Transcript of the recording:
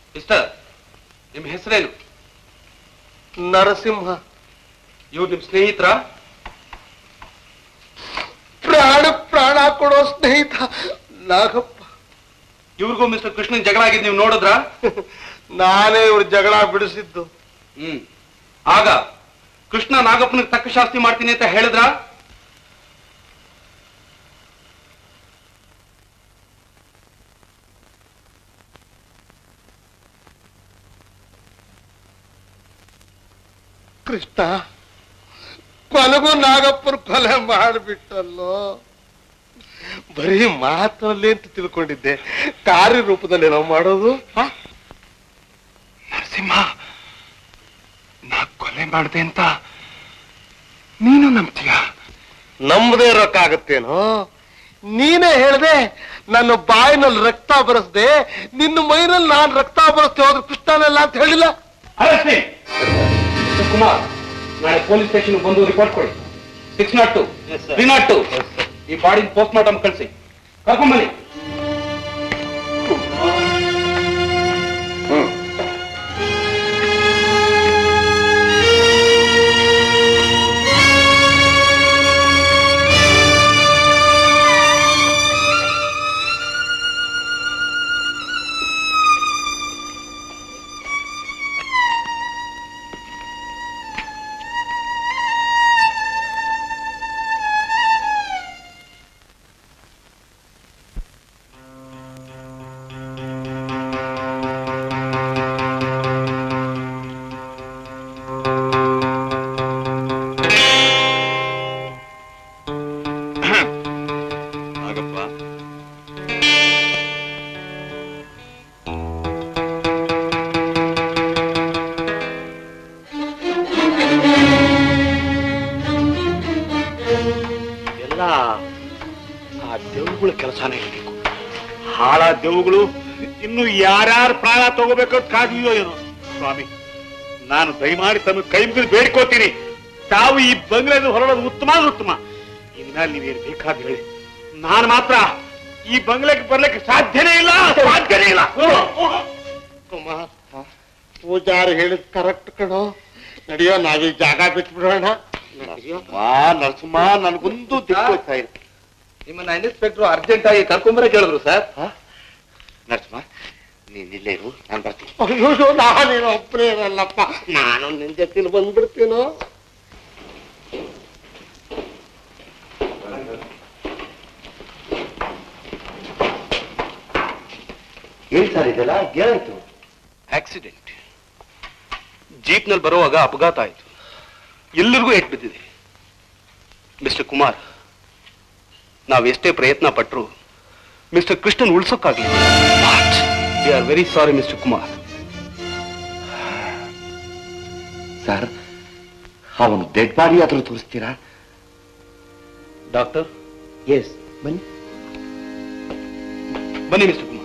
mister ನಿಮ್ಮ ಹೆಸರೇನು ನರಸಿಂಹ ಇವ್ರು ನಿಮ್ ಸ್ನೇಹಿತರ ಪ್ರಾಣ ಪ್ರಾಣ ಕೊಡೋ ಸ್ನೇಹಿತ ನಾಗಪ್ಪ ಇವ್ರಿಗೂ ಮಿಸ್ಟರ್ ಕೃಷ್ಣನ್ ಜಗಳ ಆಗಿದ್ ನೀವು ನೋಡಿದ್ರಾ ನಾನೇ ಇವ್ರ ಜಗಳ ಬಿಡಿಸಿದ್ದು ಹ್ಮ್ ಆಗ ಕೃಷ್ಣ ನಾಗಪ್ಪನಿಗೆ ತಕ್ಕ ಶಾಸ್ತಿ ಮಾಡ್ತೀನಿ ಅಂತ ಹೇಳಿದ್ರಾ ಕೃಷ್ಣ ಕೊನೆಗೂ ನಾಗಪ್ಪನ ಕೊಲೆ ಮಾಡಿಬಿಟ್ಟಲ್ಲೋ ಬರೀ ಮಾತಲ್ಲಿ ಅಂತ ತಿಳ್ಕೊಂಡಿದ್ದೆ ಕಾರ್ಯ ರೂಪದಲ್ಲಿ ನಾವು ಮಾಡೋದು ನರಸಿಂಹ ನಾ ಕೊಲೆ ಮಾಡಿದೆ ಅಂತ ನೀನು ನಂಬ್ತೀಯ ನಂಬದೇ ಇರೋಕ್ಕಾಗತ್ತೇನೋ ನೀನೇ ಹೇಳ್ದೆ ನನ್ನ ಬಾಯಿನಲ್ಲಿ ರಕ್ತ ಬರೆಸ್ದೆ ನಿನ್ನ ಮೈನಲ್ಲಿ ನಾನು ರಕ್ತ ಬರೆಸ್ತೆ ಹೋದ್ರೆ ಕೃಷ್ಣನೆಲ್ಲ ಅಂತ ಹೇಳಿಲ್ಲ ಅರಸ್ತೆ ಮಿಸ್ಟರ್ ಕುಮಾರ್ ನಾಳೆ ಪೊಲೀಸ್ ಸ್ಟೇಷನ್ ಬಂದು ರಿಪೋರ್ಟ್ ಕೊಡಿ six nought two three nought two ಈ ಬಾಡಿ ಪೋಸ್ಟ್ ಮಾರ್ಟಮ್ ಕಳಿಸಿ ಕರ್ಕೊಂಬನ್ನಿ ನಾಗಪ್ಪ ಎಲ್ಲ ಆ ದೆವ್ವಗಳ ಕೆಲಸನೇ ಇರಬೇಕು ಹಾಳ ದೆವ್ವಗಳು ಇನ್ನು ಯಾರ್ಯಾರು ಪ್ರಾಣ ತಗೋಬೇಕು ಅಂತ ಕಾದಿದೆಯೋ ಏನೋ ಸ್ವಾಮಿ ನಾನು ದಯಮಾಡಿ ತಮ್ಮ ಕೈ ಮುಗಿದು ಬೇಡ್ಕೋತೀನಿ ತಾವು ಈ ಬಂಗ್ಲೆಯಿಂದ ಹೊರಡೋದು ಉತ್ತಮ ಅಂದ್ರೆ ಉತ್ತಮ ಇನ್ಮೇಲೆ ನೀವೇನು ಬೇಕಾದ ಹೇಳಿ ನಾನು ಮಾತ್ರ ಈ ಬಂಗ್ಲೆಗೆ ಬರ್ಲಿಕ್ಕೆ ಸಾಧ್ಯನೇ ಇಲ್ಲ ಸಾಧ್ಯನೇ ಇಲ್ಲ ಕುಮಾರ್ ಪೂಜಾರಿ ಹೇಳಿದ್ ಕರೆಕ್ಟ್ ಕಣೋ ನಡಿಯೋ ನಾವೀ ಜಾಗ ಬಿಟ್ಬಿಡೋಣ ನರಸಿಂಹ ನನ್ಗೊಂದು ದಿಕ್ಕೋಯ್ತಾ ಇದೆ ನಿಮ್ಮನ್ನ ಇನ್ಸ್ಪೆಕ್ಟರ್ ಅರ್ಜೆಂಟ್ ಆಗಿ ಕರ್ಕೊಂಬರೇ ಕೇಳಿದ್ರು ಸರ್ ನರಸಿಂಹ ನೀನ್ ಇಲ್ಲೇ ಇರು ನಾನು ಬರ್ತೀನಿ ಅಯ್ಯೋ ನಾನೇನು ಒಬ್ಬನೇ ಇರಲ್ಲಪ್ಪ ನಾನು ನಿನ್ ಜೊತೆಲಿ ಬಂದ್ಬಿಡ್ತೀನೋ ಏನ್ ಸರ್ ಇದೆಲ್ಲ ಏನಾಯ್ತು ಆಕ್ಸಿಡೆಂಟ್ ಜೀಪ್ನಲ್ಲಿ ಬರುವಾಗ ಅಪಘಾತ ಆಯಿತು ಎಲ್ಲರಿಗೂ ಏಟ್ ಬಿದ್ದಿದೆ ಮಿಸ್ಟರ್ ಕುಮಾರ್ ನಾವು ಎಷ್ಟೇ ಪ್ರಯತ್ನ ಪಟ್ಟರು ಮಿಸ್ಟರ್ ಕೃಷ್ಣನ್ ಉಳ್ಸೋಕ್ಕಾಗಲಿಲ್ಲ we are very sorry mister Kumar sir ಅವನು ಡೆಡ್ ಬಾಡಿ ಆದ್ರೂ ತೋರಿಸ್ತೀರಾ ಡಾಕ್ಟರ್ ಎಸ್ ಬನ್ನಿ ಬನ್ನಿ ಮಿಸ್ಟರ್ ಕುಮಾರ್